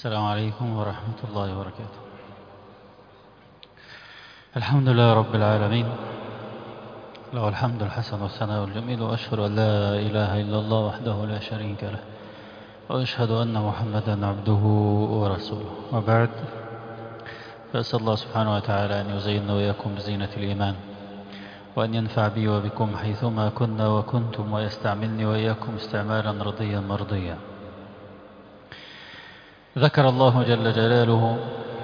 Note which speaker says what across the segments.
Speaker 1: السلام عليكم ورحمة الله وبركاته الحمد لله رب العالمين له الحمد الحسن والثناء الجميل وأشهد أن لا إله إلا الله وحده لا شريك له وأشهد أن محمدا عبده ورسوله وبعد فأسأل الله سبحانه وتعالى أن يزيننا وإياكم بزينة الإيمان وأن ينفع بي وبكم حيثما كنا وكنتم ويستعملني وإياكم استعمالا رضيا مرضيا ذكر الله جل جلاله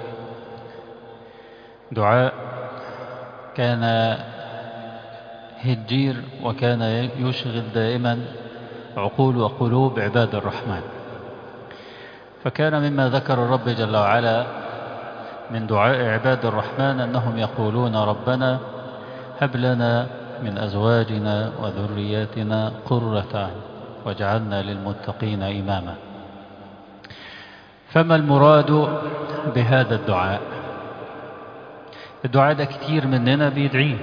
Speaker 1: دعاء كان هجير وكان يشغل دائما عقول وقلوب عباد الرحمن فكان مما ذكر الرب جل وعلا من دعاء عباد الرحمن أنهم يقولون ربنا هب لنا من أزواجنا وذرياتنا قرة عين واجعلنا للمتقين إماما فما المراد بهذا الدعاء الدعاء ده كتير مننا بيدعيه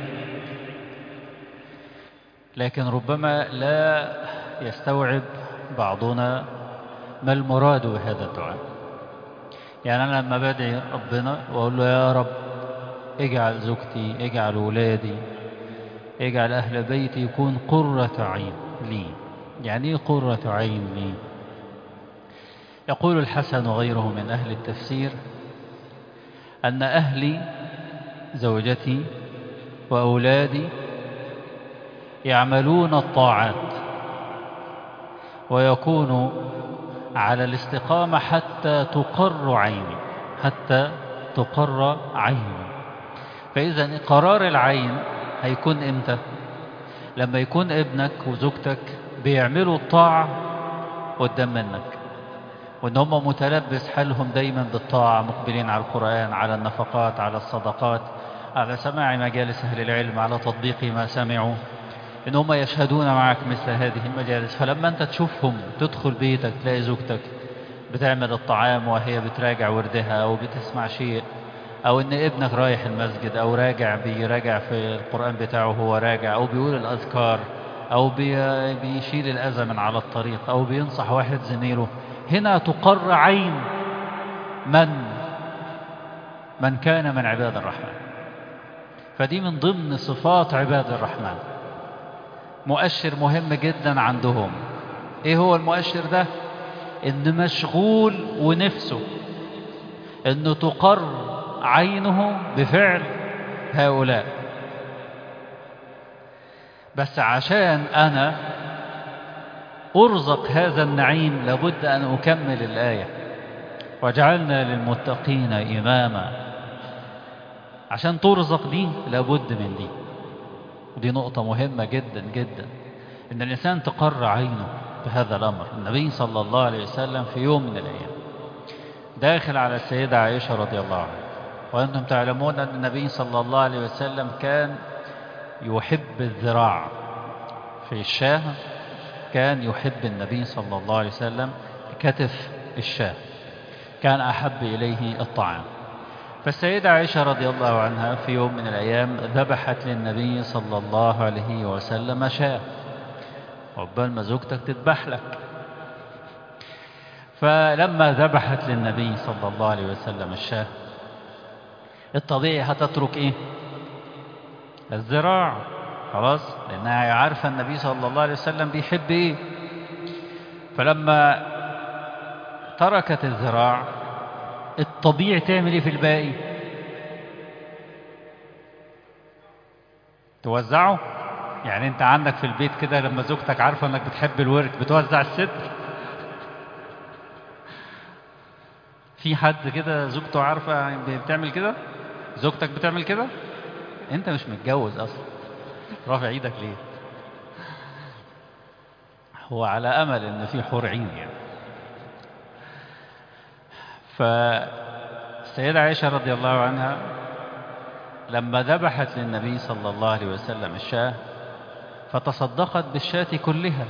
Speaker 1: لكن ربما لا يستوعب بعضنا ما المراد بهذا الدعاء يعني أنا لما بدعي ربنا وأقول له يا رب اجعل زوجتي اجعل ولادي اجعل أهل بيتي يكون قرة عين لي يعني ايه قرة عين لي يقول الحسن وغيره من أهل التفسير أن أهلي زوجتي وأولادي يعملون الطاعات ويكونوا على الاستقامة حتى تقر عيني حتى تقر عيني فإذا قرار العين هيكون إمتى لما يكون ابنك وزوجتك بيعملوا الطاعة قدام منك وإن هم متلبس حالهم دايما بالطاعة مقبلين على القرآن على النفقات على الصدقات على سماع مجالس أهل العلم على تطبيق ما سمعوا إن هم يشهدون معك مثل هذه المجالس فلما أنت تشوفهم تدخل بيتك تلاقي زوجتك بتعمل الطعام وهي بتراجع وردها أو بتسمع شيء أو إن ابنك رايح المسجد أو راجع بيراجع في القرآن بتاعه هو راجع أو بيقول الأذكار أو بيشيل الأذى من على الطريق أو بينصح واحد زميله هنا تقر عين من من كان من عباد الرحمن فدي من ضمن صفات عباد الرحمن مؤشر مهم جدا عندهم ايه هو المؤشر ده ان مشغول ونفسه انه تقر عينه بفعل هؤلاء بس عشان انا ارزق هذا النعيم لابد ان اكمل الايه وجعلنا للمتقين اماما عشان ترزق دي لابد من دي ودي نقطة مهمة جدا جدا إن الإنسان تقر عينه بهذا الأمر النبي صلى الله عليه وسلم في يوم من الأيام داخل على السيدة عائشة رضي الله عنها وأنتم تعلمون أن النبي صلى الله عليه وسلم كان يحب الذراع في الشاه كان يحب النبي صلى الله عليه وسلم كتف الشاه كان أحب إليه الطعام فالسيدة عائشة رضي الله عنها في يوم من الأيام ذبحت للنبي صلى الله عليه وسلم شاة عقبال ما زوجتك تذبح لك فلما ذبحت للنبي صلى الله عليه وسلم الشاة الطبيعي هتترك ايه الذراع خلاص لانها عارفه النبي صلى الله عليه وسلم بيحب ايه فلما تركت الذراع الطبيعي تعمل ايه في الباقي توزعه يعني انت عندك في البيت كده لما زوجتك عارفه انك بتحب الورك بتوزع الصدر في حد كده زوجته عارفه بتعمل كده زوجتك بتعمل كده انت مش متجوز اصلا رافع ايدك ليه هو على امل ان في حور عين يعني فالسيدة عائشة رضي الله عنها لما ذبحت للنبي صلى الله عليه وسلم الشاة فتصدقت بالشاة كلها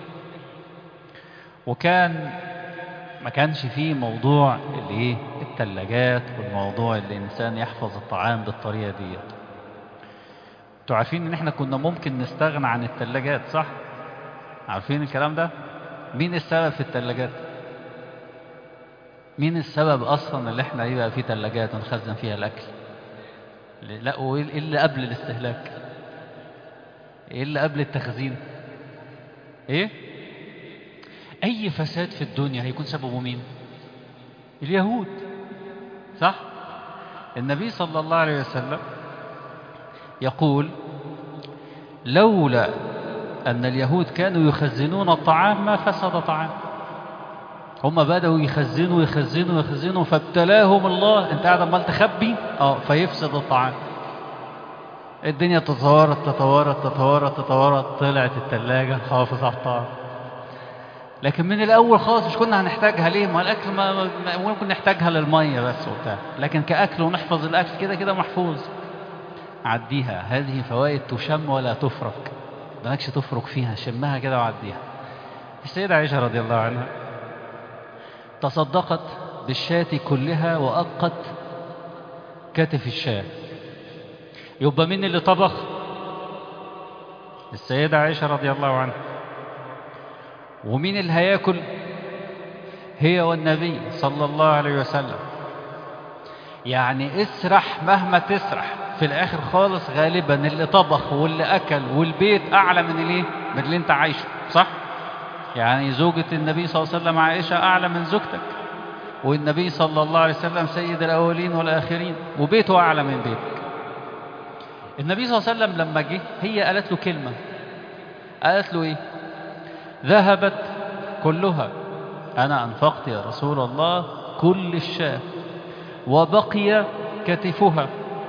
Speaker 1: وكان ما كانش فيه موضوع اللي ايه التلاجات والموضوع اللي الانسان يحفظ الطعام بالطريقه ديت انتوا عارفين ان احنا كنا ممكن نستغنى عن التلاجات صح عارفين الكلام ده مين السبب في التلاجات مين السبب أصلا اللي احنا يبقى فيه ثلاجات ونخزن فيها الأكل لا وإيه اللي قبل الاستهلاك إيه اللي قبل التخزين إيه أي فساد في الدنيا هيكون سببه مين اليهود صح النبي صلى الله عليه وسلم يقول لولا أن اليهود كانوا يخزنون الطعام ما فسد طعام هم بدأوا يخزنوا يخزنوا يخزنوا فابتلاهم الله انت قاعد عمال تخبي اه فيفسد الطعام الدنيا تتوارد تتوارد تتوارد تتوارد طلعت الثلاجة حافظ على الطعام لكن من الأول خالص مش كنا هنحتاجها ليه ما الأكل ما ما- ممكن نحتاجها للمية بس وبتاع لكن كأكل ونحفظ الأكل كده كده محفوظ عديها هذه فوائد تشم ولا تفرك مالكش تفرك فيها شمها كده وعديها السيدة عائشة رضي الله عنها تصدقت بالشاة كلها وأقت كتف الشاة يبقى مين اللي طبخ السيدة عائشة رضي الله عنها ومين اللي هياكل هي والنبي صلى الله عليه وسلم يعني اسرح مهما تسرح في الاخر خالص غالبا اللي طبخ واللي اكل والبيت اعلى من الايه من اللي انت عايشه صح يعني زوجة النبي صلى الله عليه وسلم عائشة اعلى من زوجتك والنبي صلى الله عليه وسلم سيد الاولين والاخرين وبيته اعلى من بيتك النبي صلى الله عليه وسلم لما جه هي قالت له كلمة قالت له ايه ذهبت كلها أنا أنفقت يا رسول الله كل الشاة وبقي كتفها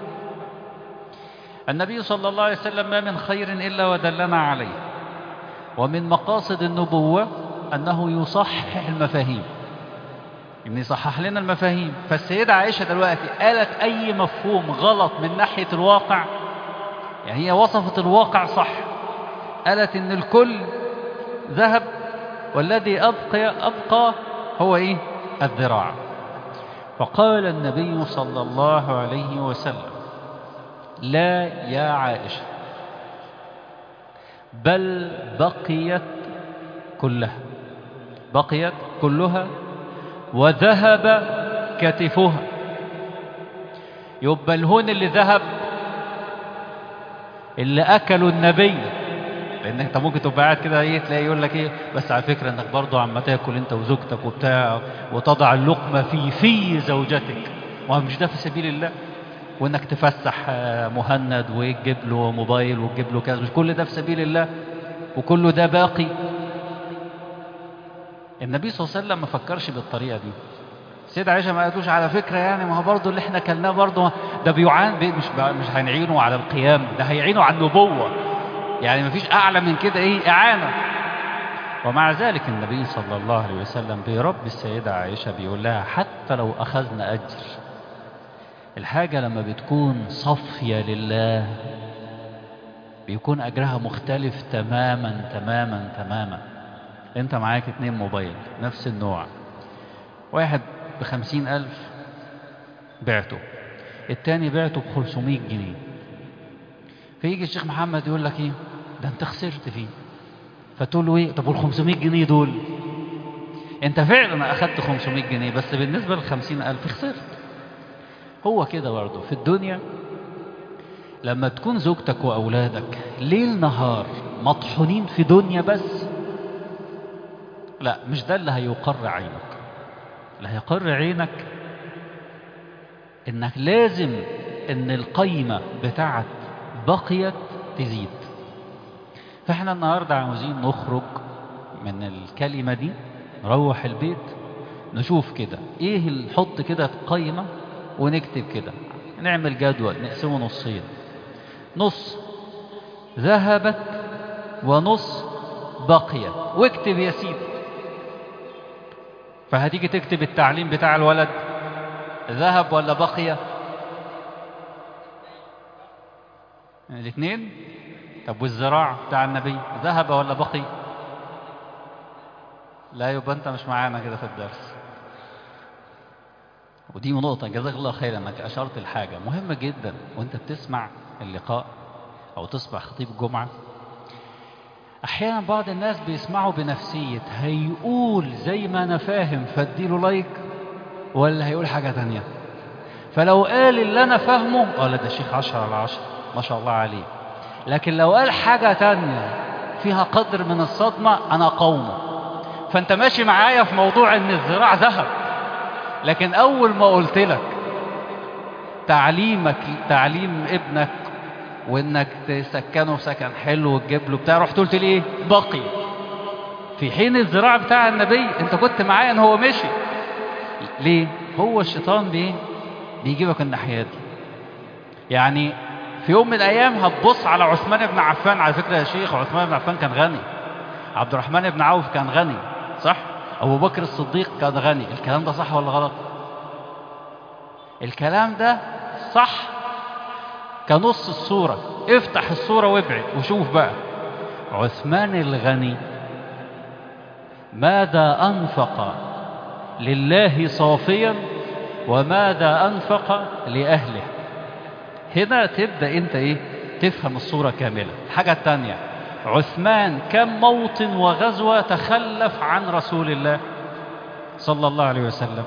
Speaker 1: النبي صلى الله عليه وسلم ما من خير إلا ودلنا عليه ومن مقاصد النبوة أنه يصحح المفاهيم إن يصحح لنا المفاهيم فالسيدة عائشة دلوقتي قالت أي مفهوم غلط من ناحية الواقع يعني هي وصفت الواقع صح قالت إن الكل ذهب والذي أبقى, أبقى هو إيه الذراع فقال النبي صلى الله عليه وسلم لا يا عائشة بل بقيت كلها بقيت كلها وذهب كتفها يبقى الهون اللي ذهب اللي أكلوا النبي لان انت ممكن تبقى قاعد كده ايه تلاقي يقول لك ايه بس على فكره انك برضه عم تاكل انت وزوجتك وبتاع وتضع اللقمه في في زوجتك ما مش ده في سبيل الله وانك تفسح آه، مهند وتجيب له موبايل وتجيب له كذا مش كل ده في سبيل الله وكله ده باقي النبي صلى الله عليه وسلم ما فكرش بالطريقه دي السيدة عائشة ما قالتوش على فكرة يعني ما هو برضه اللي احنا كلناه برضه ده بيعان بي مش مش هنعينه على القيام ده هيعينه على النبوة يعني ما فيش أعلى من كده إيه إعانة ومع ذلك النبي صلى الله عليه وسلم بيربي السيدة عائشة بيقول لها حتى لو أخذنا أجر الحاجة لما بتكون صافية لله بيكون أجرها مختلف تماما تماما تماما أنت معاك اتنين موبايل نفس النوع واحد بخمسين ألف بعته التاني بعته بخمسمائة جنيه فيجي الشيخ محمد يقول لك ايه ده انت خسرت فيه فتقول له ايه طب وال 500 جنيه دول انت فعلا اخدت 500 جنيه بس بالنسبه لل 50000 خسرت هو كده برضه في الدنيا لما تكون زوجتك واولادك ليل نهار مطحونين في دنيا بس لا مش ده اللي هيقر عينك اللي هيقر عينك انك لازم ان القيمه بتاعت بقيت تزيد فاحنا النهارده عاوزين نخرج من الكلمه دي نروح البيت نشوف كده ايه اللي نحط كده في قائمه ونكتب كده نعمل جدول نقسمه نصين نص ذهبت ونص بقيت واكتب يا سيدي فهتيجي تكتب التعليم بتاع الولد ذهب ولا بقي الاثنين طب والزراع بتاع النبي ذهب ولا بقي لا يبقى انت مش معانا كده في الدرس ودي نقطة جزاك الله خيرا انك اشرت الحاجة مهمة جدا وانت بتسمع اللقاء او تسمع خطيب الجمعة احيانا بعض الناس بيسمعوا بنفسية هيقول زي ما انا فاهم فاديله لايك ولا هيقول حاجة تانية فلو قال اللي أنا فاهمه قال ده شيخ عشرة على عشرة ما شاء الله عليه لكن لو قال حاجة تانية فيها قدر من الصدمة أنا قومه فأنت ماشي معايا في موضوع إن الذراع ذهب لكن أول ما قلت لك تعليمك تعليم ابنك وإنك تسكنه سكن حلو وتجيب له بتاع رحت قلت لي إيه بقي في حين الذراع بتاع النبي أنت كنت معايا إن هو مشي ليه؟ هو الشيطان بإيه؟ بيجيبك الناحية دي يعني في يوم من الأيام هتبص على عثمان بن عفان على فكرة يا شيخ عثمان بن عفان كان غني عبد الرحمن بن عوف كان غني صح أبو بكر الصديق كان غني الكلام ده صح ولا غلط الكلام ده صح كنص الصورة افتح الصورة وابعد وشوف بقى عثمان الغني ماذا أنفق لله صافيا وماذا أنفق لأهله هنا تبدأ أنت إيه تفهم الصورة كاملة الحاجة الثانية عثمان كم موطن وغزوة تخلف عن رسول الله صلى الله عليه وسلم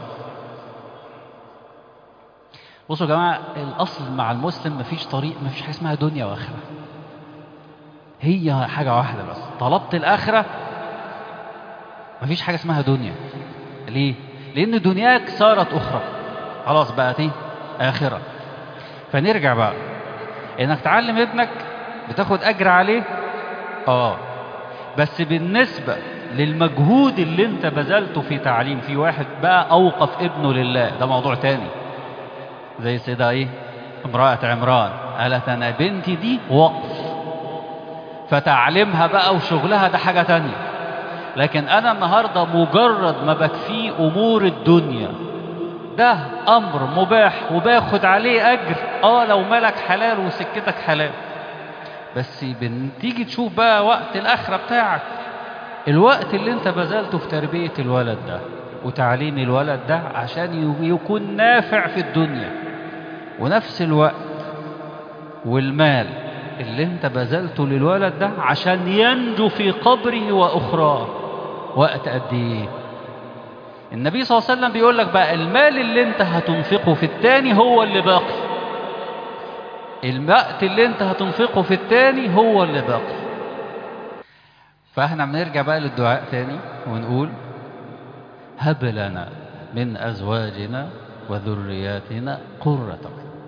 Speaker 1: بصوا يا جماعة الأصل مع المسلم مفيش طريق مفيش حاجة اسمها دنيا وآخرة هي حاجة واحدة بس طلبت الآخرة مفيش حاجة اسمها دنيا ليه؟ لأن دنياك صارت أخرى خلاص بقت إيه؟ آخرة فنرجع بقى إنك تعلم ابنك بتاخد أجر عليه آه بس بالنسبة للمجهود اللي انت بذلته في تعليم في واحد بقى أوقف ابنه لله ده موضوع تاني زي سيدة ايه امرأة عمران قالت انا بنتي دي وقف فتعليمها بقى وشغلها ده حاجة تانية لكن انا النهاردة مجرد ما بكفيه امور الدنيا ده امر مباح وباخد عليه اجر اه لو مالك حلال وسكتك حلال بس بتيجي تشوف بقى وقت الاخرة بتاعك الوقت اللي انت بذلته في تربية الولد ده وتعليم الولد ده عشان يكون نافع في الدنيا ونفس الوقت والمال اللي انت بذلته للولد ده عشان ينجو في قبره وأخراه وقت قد ايه النبي صلى الله عليه وسلم بيقول لك بقى المال اللي انت هتنفقه في التاني هو اللي باقي الوقت اللي انت هتنفقه في التاني هو اللي باقي فاحنا بنرجع بقى للدعاء تاني ونقول هب لنا من أزواجنا وذرياتنا قرة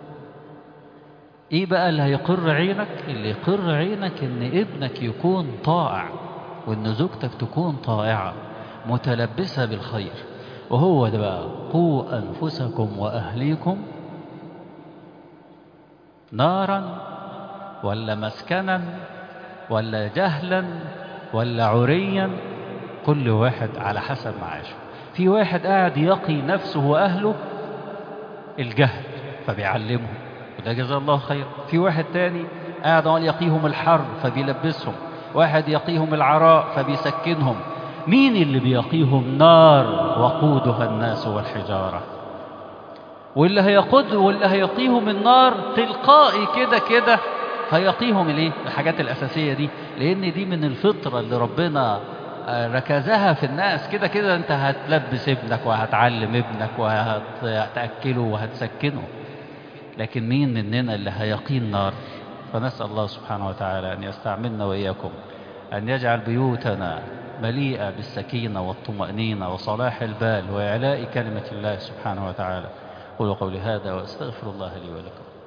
Speaker 1: ايه بقى اللي هيقر عينك اللي يقر عينك ان ابنك يكون طائع وان زوجتك تكون طائعة متلبسة بالخير وهو ده بقى قوا أنفسكم وأهليكم نارا ولا مسكنا ولا جهلا ولا عريا كل واحد على حسب معاشه في واحد قاعد يقي نفسه وأهله الجهل فبيعلمهم وده جزاه الله خير في واحد تاني قاعد قال يقيهم الحر فبيلبسهم واحد يقيهم العراء فبيسكنهم مين اللي بيقيهم نار وقودها الناس والحجارة واللي هيقود واللي هيقيهم النار تلقائي كده كده هيقيهم الايه الحاجات الأساسية دي لأن دي من الفطرة اللي ربنا ركزها في الناس كده كده انت هتلبس ابنك وهتعلم ابنك وهتأكله وهتسكنه لكن مين مننا اللي هيقي النار فنسأل الله سبحانه وتعالى أن يستعملنا وإياكم أن يجعل بيوتنا مليئة بالسكينة والطمأنينة وصلاح البال وإعلاء كلمة الله سبحانه وتعالى قولوا قولي هذا وأستغفر الله لي ولكم